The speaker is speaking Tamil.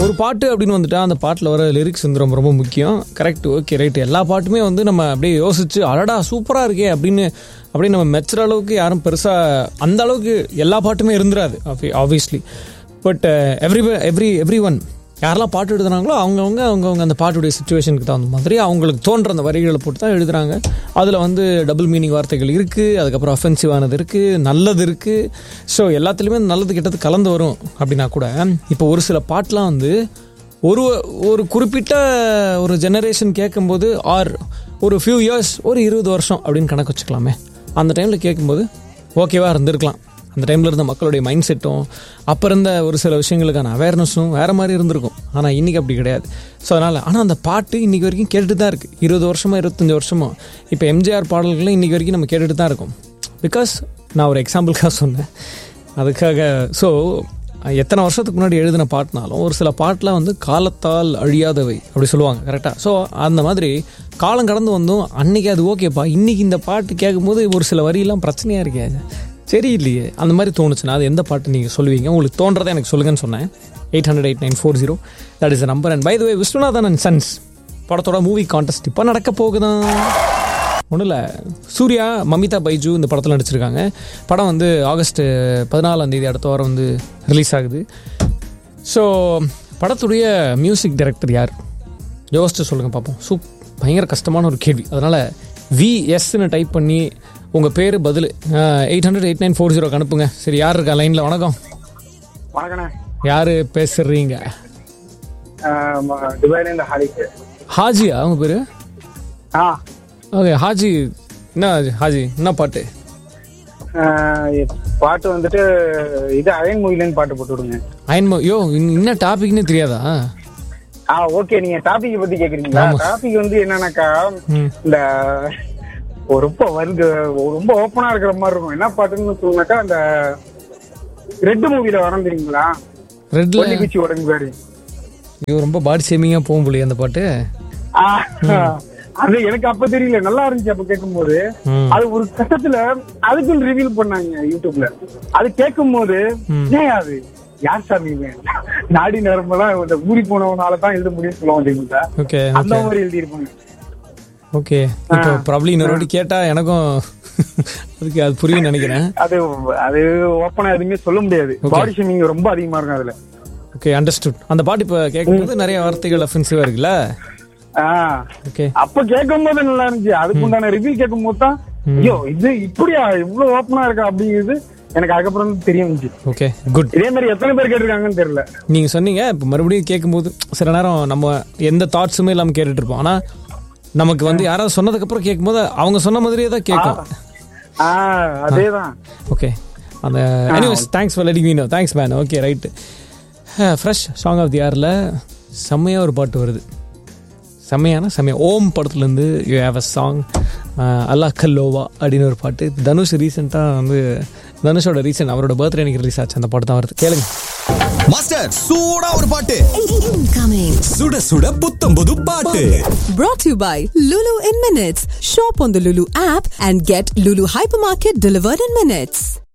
ஒரு பாட்டு அப்படின்னு வந்துட்டா அந்த பாட்டில் வர லிரிக்ஸ் வந்து ரொம்ப ரொம்ப முக்கியம் கரெக்ட் ஓகே ரைட் எல்லா பாட்டுமே வந்து நம்ம அப்படியே யோசிச்சு அடடா சூப்பராக இருக்கே அப்படின்னு அப்படியே நம்ம மெச்சுற அளவுக்கு யாரும் பெருசாக அந்த அளவுக்கு எல்லா பாட்டுமே இருந்துராது obviously but every every every one யாரெல்லாம் பாட்டு எழுதுனாங்களோ அவங்கவுங்க அவங்கவுங்க அந்த பாட்டுடைய சுச்சுவேஷனுக்கு தகுந்த மாதிரி அவங்களுக்கு தோன்ற அந்த வரிகளை போட்டு தான் எழுதுறாங்க அதில் வந்து டபுள் மீனிங் வார்த்தைகள் இருக்குது அதுக்கப்புறம் அஃபென்சிவானது இருக்குது நல்லது இருக்குது ஸோ எல்லாத்துலேயுமே நல்லது கெட்டது கலந்து வரும் அப்படின்னா கூட இப்போ ஒரு சில பாட்டெலாம் வந்து ஒரு ஒரு குறிப்பிட்ட ஒரு ஜெனரேஷன் கேட்கும்போது ஆர் ஒரு ஃபியூ இயர்ஸ் ஒரு இருபது வருஷம் அப்படின்னு கணக்கு வச்சுக்கலாமே அந்த டைமில் கேட்கும்போது ஓகேவா இருந்திருக்கலாம் அந்த டைமில் இருந்த மக்களுடைய மைண்ட் செட்டும் அப்போ இருந்த ஒரு சில விஷயங்களுக்கான அவேர்னஸும் வேறு மாதிரி இருந்திருக்கும் ஆனால் இன்றைக்கி அப்படி கிடையாது ஸோ அதனால் ஆனால் அந்த பாட்டு இன்றைக்கி வரைக்கும் கேட்டுட்டு தான் இருக்குது இருபது வருஷமோ இருபத்தஞ்சி வருஷமோ இப்போ எம்ஜிஆர் பாடல்களும் இன்றைக்கி வரைக்கும் நம்ம கேட்டுட்டு தான் இருக்கோம் பிகாஸ் நான் ஒரு எக்ஸாம்பிளுக்காக சொன்னேன் அதுக்காக ஸோ எத்தனை வருஷத்துக்கு முன்னாடி எழுதின பாட்டுனாலும் ஒரு சில பாட்டெலாம் வந்து காலத்தால் அழியாதவை அப்படி சொல்லுவாங்க கரெக்டாக ஸோ அந்த மாதிரி காலம் கடந்து வந்தோம் அன்னைக்கு அது ஓகேப்பா இன்னைக்கு இந்த பாட்டு கேட்கும்போது ஒரு சில வரியெல்லாம் பிரச்சனையாக இருக்கே சரி இல்லையே அந்த மாதிரி தோணுச்சுன்னா அது எந்த பாட்டு நீங்கள் சொல்லுவீங்க உங்களுக்கு தோன்றதை எனக்கு சொல்லுங்கன்னு சொன்னேன் eight hundred eight nine four zero that is number and by the way Viswanathan and sons படத்தோட மூவி கான்டெஸ்ட் இப்போ நடக்க போகுதான் ஒன்றும் இல்லை சூர்யா மமிதா பைஜு இந்த படத்தில் நடிச்சிருக்காங்க படம் வந்து ஆகஸ்ட் பதினாலாம் தேதி அடுத்த வாரம் வந்து ரிலீஸ் ஆகுது ஸோ படத்துடைய மியூசிக் டைரக்டர் யார் யோசிச்சு சொல்லுங்கள் பார்ப்போம் சூப் பயங்கர கஷ்டமான ஒரு கேள்வி அதனால் விஎஸ்ன்னு டைப் பண்ணி உங்கள் பேர் பதில் eight hundred eight nine four ஜீரோக்கு அனுப்புங்க சரி யார் இருக்கா லைனில் வணக்கம் வணக்கண்ணே யார் பேசுறீங்க துபாயில இந்த ஹாலிக்கு ஹாஜியா உங்கள் பேர் ஆ ஓகே ஹாஜி என்ன ஹாஜி என்ன பாட்டு ஆஹ் பாட்டு வந்துட்டு இது அயன் மூவிலேருந்து பாட்டு போட்டு விடுங்க அயன்மோ யோ இன்ன- என்ன டாபிக்னே தெரியாதா ஆ ஓகே நீங்க டாபிக் பத்தி கேக்குறீங்களா டாபிக் வந்து என்னன்னாக்கா ம் இந்த ஒரு ரொம்ப வருது ஒரு ரொம்ப ஓப்பனா இருக்கிற மாதிரி இருக்கும் என்ன பாட்டுன்னு சொன்னாக்கா அந்த ரெட் மூவில வரும் தெரியுங்களா ரெட்ல ஒல்லி குச்சி உடம்பு பேரு ஐயோ ரொம்ப பாடி ஷேமிங்காக போகும் போலியே அந்த பாட்டு ஆ, அது எனக்கு அப்ப தெரியல நல்லா இருந்துச்சு அப்ப கேட்கும்போது ம் அது ஒரு கட்டத்துல அதுக்குன்னு ரிவீல் பண்ணாங்க யூடியூப்ல அது கேட்கும் போது ஏன் அது யார் சாமி இவன்? நாடி நரம்பெல்லாம் இந்த ஊறி போனவனால தான் எழுத முடியும்னு சொல்லுவாங்க தெரியுங்களா ஓகே அந்த மாதிரி எழுதியிருப்பாங்க ஓகே இப்போ ப்ராப்ளி இன்னொரு வாட்டி கேட்டா எனக்கும் அதுக்கு அது புரியும் நினைக்கிறேன் அது அது ஓப்பனா எதுவுமே சொல்ல முடியாது பாடி ஷேமிங் ரொம்ப அதிகமா இருக்கும் அதுல ஓகே அண்டர்ஸ்டுட் அந்த பாட்டு இப்போ கேட்கும்போது நிறைய வார்த்தைகள் அஃபென்சிவா இருக்குல்ல ஆஹ் ஓகே அப்ப கேட்கும் போது நல்லா இருந்துச்சு அதுக்கு உண்டான ரிவ்யூ கேட்கும் போது தான் ஐயோ இது இப்படியா இவ்வளவு ஓப்பனா இருக்கா அப்படிங்கிறது எனக்கு அதுக்கப்புறம் தான் தெரிய வந்துச்சு ஓகே குட் இதே மாதிரி எத்தனை பேர் கேட்டிருக்காங்கன்னு தெரியல நீங்க சொன்னீங்க இப்போ மறுபடியும் கேட்கும்போது சில நேரம் நம்ம எந்த தாட்ஸுமே இல்லாம கேட்டுட்டு இருப்போம் ஆனா நமக்கு வந்து யாராவது சொன்னதுக்கு அப்புறம் கேட்கும்போது அவங்க சொன்ன மாதிரியே தான் கேட்கும் ஆஹ் அதேதான் ஓகே அந்த anyways thanks for letting me know thanks man okay right fresh song of the இயரில் செம்மையாக ஒரு பாட்டு வருது செம்மையான செம்மையா ஓம் படத்துலேருந்து யூ ஹேவ் அ சாங் அல்லா கல்லோவா அப்படின்னு ஒரு பாட்டு தனுஷ் ரீசெண்டாக வந்து தனுஷோட ரீசெண்ட் அவரோட பர்த்டே எனக்கு ரிலீஸ் ஆச்சு அந்த பாட்டு தான் வருது கேளுங்க மாஸ்டர் சூடா ஒரு பாட்டு Incoming. சுட சுட புத்தம் புது பாட்டு Brought to you by Lulu in Minutes. Shop on the Lulu app and get Lulu Hypermarket delivered in minutes.